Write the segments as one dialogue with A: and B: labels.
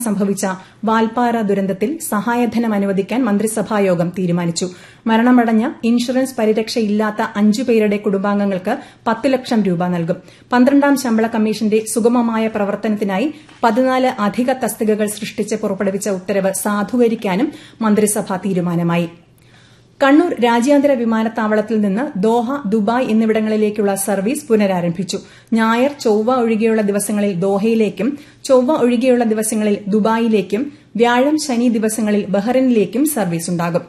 A: സംഭവിച്ച വാൽപ്പാറ ദുരന്തത്തിൽ സഹായധനം അനുവദിക്കാൻ മന്ത്രിസഭായോഗം തീരുമാനിച്ചു മരണമടഞ്ഞ ഇൻഷുറൻസ് പരിരക്ഷയില്ലാത്ത അഞ്ചു പേരുടെ കുടുംബാംഗങ്ങൾക്ക് പത്ത് ലക്ഷം രൂപ നൽകും പന്ത്രണ്ടാം ശമ്പള കമ്മീഷന്റെ സുഗമമായ പ്രവർത്തനത്തിനായി പതിനാല് അധിക തസ്തികകൾ സൃഷ്ടിച്ച് പുറപ്പെടുവിച്ച ഉത്തരവ് സാധൂകരിക്കാനും മന്ത്രിസഭാ തീരുമാനമായി കണ്ണൂർ രാജ്യാന്തര വിമാനത്താവളത്തിൽ നിന്ന് ദോഹ ദുബായ് എന്നിവിടങ്ങളിലേക്കുള്ള സർവീസ് പുനരാരംഭിച്ചു ഞായർ ചൊവ്വ ഒഴികെയുള്ള ദിവസങ്ങളിൽ ദോഹയിലേക്കും ചൊവ്വ ഒഴികെയുള്ള ദിവസങ്ങളിൽ ദുബായിലേക്കും വ്യാഴം ശനി ദിവസങ്ങളിൽ ബഹ്റൈനിലേക്കും സർവീസുണ്ടാകും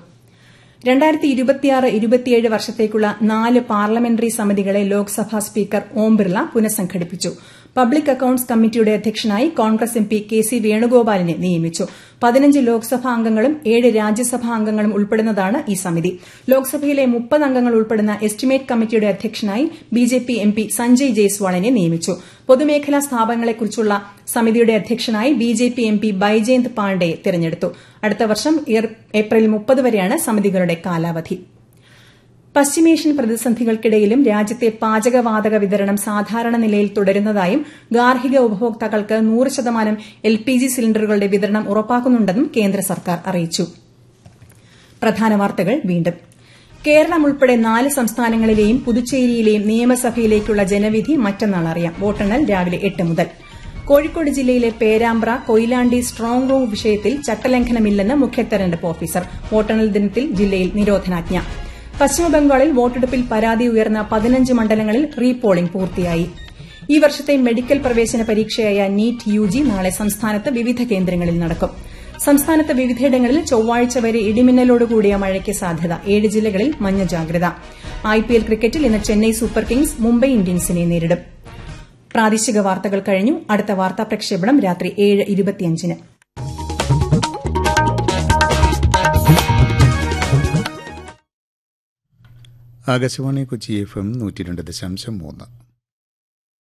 A: വർഷത്തേക്കുള്ള നാല് പാർലമെന്ററി സമിതികളെ ലോക്സഭാ സ്പീക്കർ ഓം ബിർള പുനഃസംഘടിപ്പിച്ചു പബ്ലിക് അക്കൌണ്ട്സ് കമ്മിറ്റിയുടെ അധ്യക്ഷനായി Congress M P K C വേണുഗോപാലിനെ നിയമിച്ചു പതിനഞ്ച് ലോക്സഭാ അംഗങ്ങളും ഏഴ് രാജ്യസഭാ അംഗങ്ങളും ഉൾപ്പെടുന്നതാണ് ഈ സമിതി ലോക്സഭയിലെ മുപ്പത് അംഗങ്ങൾ ഉൾപ്പെടുന്ന എസ്റ്റിമേറ്റ് കമ്മിറ്റിയുടെ അധ്യക്ഷനായി ബിജെപി എം പി സഞ്ജയ് ജയ്സ്വാളിനെ നിയമിച്ചു പൊതുമേഖലാ സ്ഥാപനങ്ങളെക്കുറിച്ചുള്ള സമിതിയുടെ അധ്യക്ഷനായി ബിജെപി എം പി ബൈജയന്ത് പാണ്ഡെയെ തെരഞ്ഞെടുത്തു അടുത്ത വർഷം ഏപ്രിൽ മുപ്പത് വരെയാണ് സമിതികളുടെ കാലാവധി പശ്ചിമേഷ്യൻ പ്രതിസന്ധികൾക്കിടയിലും രാജ്യത്തെ പാചകവാതക വിതരണം സാധാരണ നിലയിൽ തുടരുന്നതായും ഗാർഹിക ഉപഭോക്താക്കൾക്ക് നൂറ് ശതമാനം എൽ പി ജി സിലിണ്ടറുകളുടെ വിതരണം ഉറപ്പാക്കുന്നുണ്ടെന്നും കേന്ദ്ര സർക്കാർ അറിയിച്ചു പ്രധാന വാർത്തകൾ വീണ്ടും കേരളം ഉൾപ്പെടെ നാല് സംസ്ഥാനങ്ങളിലെയും പുതുച്ചേരിയിലെയും നിയമസഭയിലേക്കുള്ള ജനവിധി മറ്റന്നാൾ അറിയാം വോട്ടെണ്ണൽ രാവിലെ എട്ട് മുതൽ കോഴിക്കോട് ജില്ലയിലെ പേരാമ്പ്ര കൊയിലാണ്ടി സ്ട്രോങ് റൂം വിഷയത്തിൽ ചട്ടലംഘനമില്ലെന്ന് മുഖ്യ തെരഞ്ഞെടുപ്പ് ഓഫീസർ വോട്ടെണ്ണൽ ദിനത്തിൽ ജില്ലയിൽ നിരോധനാജ്ഞ പശ്ചിമബംഗാളിൽ വോട്ടെടുപ്പിൽ പരാതി ഉയർന്ന പതിനഞ്ച് മണ്ഡലങ്ങളിൽ റീപോളിംഗ് പൂർത്തിയായി ഈ വർഷത്തെ മെഡിക്കൽ പ്രവേശന പരീക്ഷയായ നീറ്റ് യുജി നാളെ സംസ്ഥാനത്ത് വിവിധ കേന്ദ്രങ്ങളിൽ നടക്കും സംസ്ഥാനത്ത് വിവിധയിടങ്ങളിൽ ചൊവ്വാഴ്ച വരെ ഇടിമിന്നലോടുകൂടിയ മഴയ്ക്ക് സാധ്യത ഏഴ് ജില്ലകളിൽ മഞ്ഞ ജാഗ്രത ഐപിഎൽ ക്രിക്കറ്റിൽ ഇന്ന് ചെന്നൈ സൂപ്പർ കിങ്സ് മുംബൈ ഇന്ത്യൻസിനെ നേരിടും പ്രാദേശിക വാർത്തകൾ കഴിഞ്ഞു അടുത്ത വാർത്താ പ്രക്ഷേപണം രാത്രി ഏഴ് ഇരുപത്തിയഞ്ചിന്
B: ആകാശവാണി കൊച്ചി എഫ് എം നൂറ്റി രണ്ട് ദശാംശം മൂന്ന്